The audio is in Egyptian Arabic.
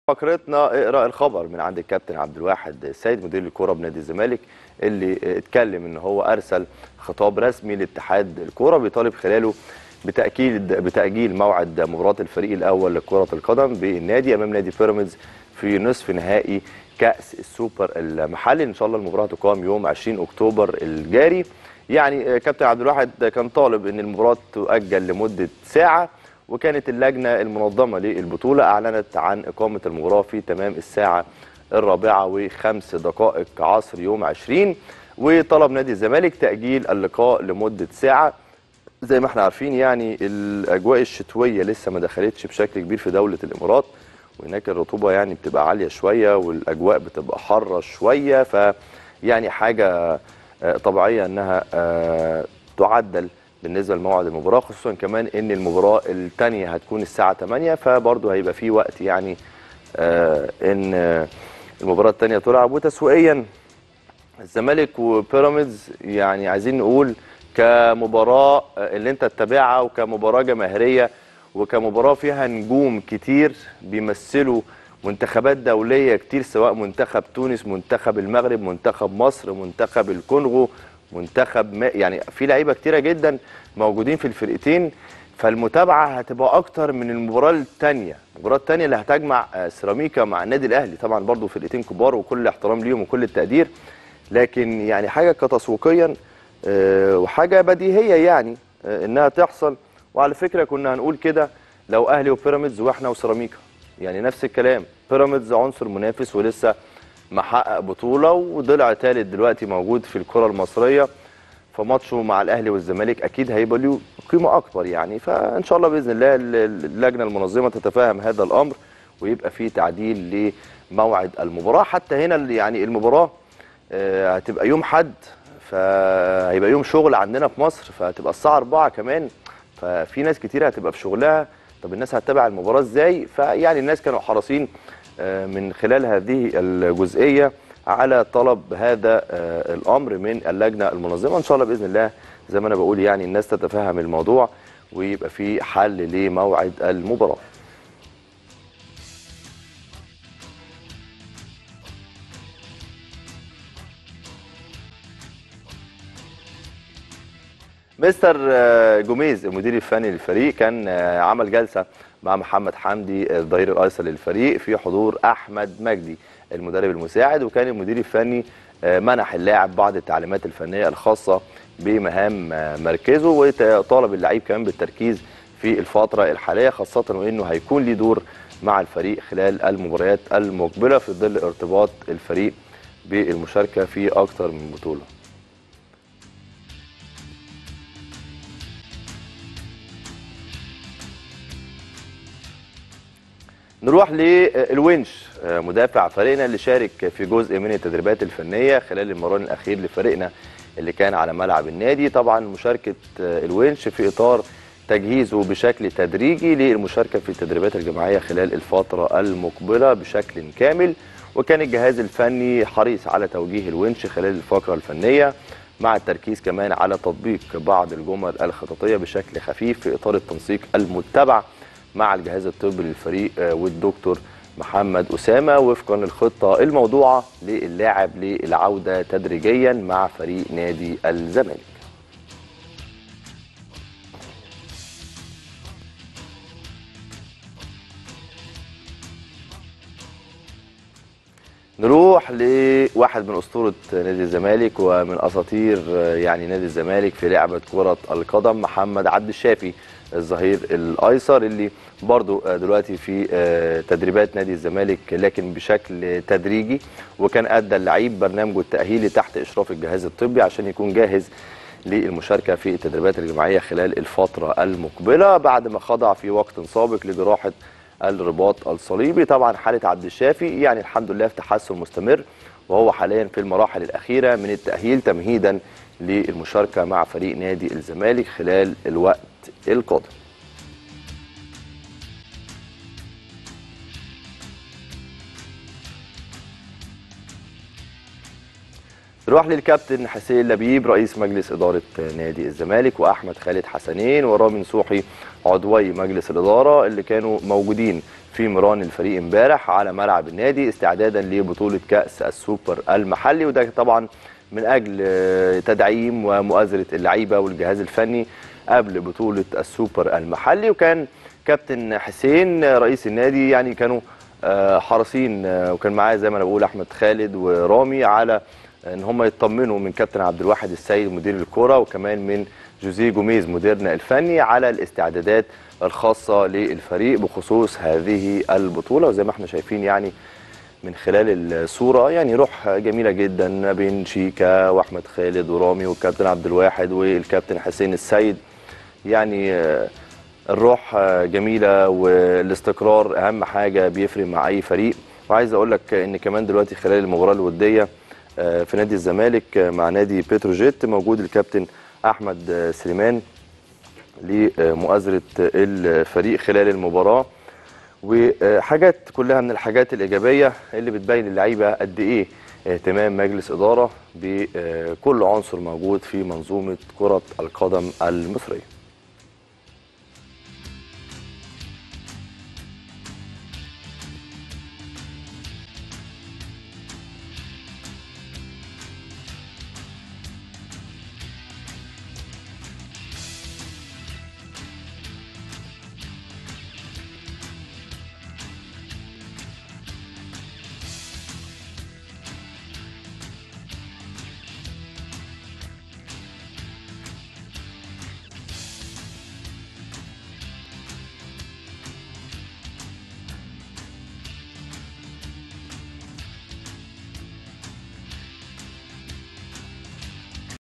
فقرتنا اقرا الخبر من عند الكابتن عبد الواحد السيد مدير الكوره بنادي الزمالك اللي اتكلم ان هو ارسل خطاب رسمي لاتحاد الكوره بيطالب خلاله بتاكيد بتاجيل موعد مباراه الفريق الاول لكره القدم بالنادي امام نادي بيراميدز في نصف نهائي كاس السوبر المحلي ان شاء الله المباراه تقام يوم 20 اكتوبر الجاري يعني كابتن عبد الواحد كان طالب ان المباراه تؤجل لمده ساعه وكانت اللجنه المنظمه للبطوله اعلنت عن اقامه المباراه في تمام الساعه الرابعه وخمس دقائق عصر يوم 20 وطلب نادي الزمالك تاجيل اللقاء لمده ساعه زي ما احنا عارفين يعني الاجواء الشتويه لسه ما دخلتش بشكل كبير في دوله الامارات وهناك الرطوبه يعني بتبقى عاليه شويه والاجواء بتبقى حاره شويه ف يعني حاجه طبيعيه انها تعدل بالنسبه لموعد المباراه خصوصا كمان ان المباراه الثانيه هتكون الساعه 8 فبرضه هيبقى في وقت يعني ان المباراه الثانيه تلعب وتسويقيا الزمالك وبيراميدز يعني عايزين نقول كمباراه اللي انت تتابعها وكمباراه جماهيريه وكمباراه فيها نجوم كتير بيمثلوا منتخبات دوليه كتير سواء منتخب تونس منتخب المغرب منتخب مصر منتخب الكونغو منتخب ما يعني في لعيبه كتيره جدا موجودين في الفرقتين فالمتابعه هتبقى اكتر من المباراه الثانيه المباراه الثانيه اللي هتجمع سيراميكا مع النادي الاهلي طبعا برضو فرقتين كبار وكل الاحترام ليهم وكل التقدير لكن يعني حاجه كتسويقيا وحاجه بديهيه يعني انها تحصل وعلى فكره كنا هنقول كده لو اهلي وبيراميدز واحنا وسيراميكا يعني نفس الكلام بيراميدز عنصر منافس ولسه محقق بطوله وضلع ثالث دلوقتي موجود في الكره المصريه فماتشه مع الاهلي والزمالك اكيد هيبقى له قيمه اكبر يعني فان شاء الله باذن الله اللجنه المنظمه تتفهم هذا الامر ويبقى في تعديل لموعد المباراه حتى هنا يعني المباراه هتبقى يوم حد فهيبقى يوم شغل عندنا في مصر فهتبقى الساعه 4 كمان ففي ناس كتير هتبقى في شغلها طب الناس هتتابع المباراه ازاي فيعني الناس كانوا حريصين من خلال هذه الجزئيه على طلب هذا الامر من اللجنه المنظمه ان شاء الله باذن الله زي ما انا بقول يعني الناس تتفهم الموضوع ويبقى في حل لموعد المباراه مستر جوميز المدير الفني للفريق كان عمل جلسه مع محمد حمدي الظهير الايسر للفريق في حضور احمد مجدي المدرب المساعد وكان المدير الفني منح اللاعب بعض التعليمات الفنيه الخاصه بمهام مركزه وطالب اللعيب كمان بالتركيز في الفتره الحاليه خاصه وانه هيكون ليه دور مع الفريق خلال المباريات المقبله في ظل ارتباط الفريق بالمشاركه في اكثر من بطوله نروح للونش مدافع فريقنا اللي شارك في جزء من التدريبات الفنيه خلال المران الاخير لفريقنا اللي كان على ملعب النادي طبعا مشاركه الونش في اطار تجهيزه بشكل تدريجي للمشاركه في التدريبات الجماعيه خلال الفتره المقبله بشكل كامل وكان الجهاز الفني حريص على توجيه الونش خلال الفقره الفنيه مع التركيز كمان على تطبيق بعض الجمل الخططيه بشكل خفيف في اطار التنسيق المتبع مع الجهاز الطبي للفريق والدكتور محمد أسامة وفقا للخطة الموضوعة للاعب للعودة تدريجيا مع فريق نادي الزمالك نروح لواحد من أسطورة نادي الزمالك ومن أساطير يعني نادي الزمالك في لعبة كرة القدم محمد عبد الشافي الظهير الايسر اللي برضو دلوقتي في تدريبات نادي الزمالك لكن بشكل تدريجي وكان ادى اللعيب برنامجه التاهيلي تحت اشراف الجهاز الطبي عشان يكون جاهز للمشاركه في التدريبات الجماعيه خلال الفتره المقبله بعد ما خضع في وقت سابق لجراحه الرباط الصليبي طبعا حاله عبد الشافي يعني الحمد لله في تحسن مستمر وهو حاليا في المراحل الاخيره من التاهيل تمهيدا للمشاركه مع فريق نادي الزمالك خلال الوقت القادم نروح للكابتن حسين لبيب رئيس مجلس إدارة نادي الزمالك وأحمد خالد حسنين ورامي نصوحي عضوي مجلس الإدارة اللي كانوا موجودين في مران الفريق امبارح على ملعب النادي استعدادا لبطوله كاس السوبر المحلي وده طبعا من اجل آه، تدعيم ومؤازره اللعيبه والجهاز الفني قبل بطوله السوبر المحلي وكان كابتن حسين آه، رئيس النادي يعني كانوا آه، حريصين آه، وكان معاه زي ما انا بقول احمد خالد ورامي على ان هم يطمنوا من كابتن عبد الواحد السيد مدير الكره وكمان من جوزيه جوميز مديرنا الفني على الاستعدادات الخاصه للفريق بخصوص هذه البطوله وزي ما احنا شايفين يعني من خلال الصوره يعني روح جميله جدا بين شيكا واحمد خالد ورامي والكابتن عبد الواحد والكابتن حسين السيد يعني آه، الروح آه، جميله والاستقرار اهم حاجه بيفرق مع اي فريق وعايز اقول لك ان كمان دلوقتي خلال المباراه الوديه آه، في نادي الزمالك آه، مع نادي بتروجيت موجود الكابتن احمد آه، سليمان لمؤازره الفريق خلال المباراه وحاجات كلها من الحاجات الايجابيه اللي بتبين للعيبه قد ايه اهتمام مجلس اداره بكل عنصر موجود في منظومه كره القدم المصريه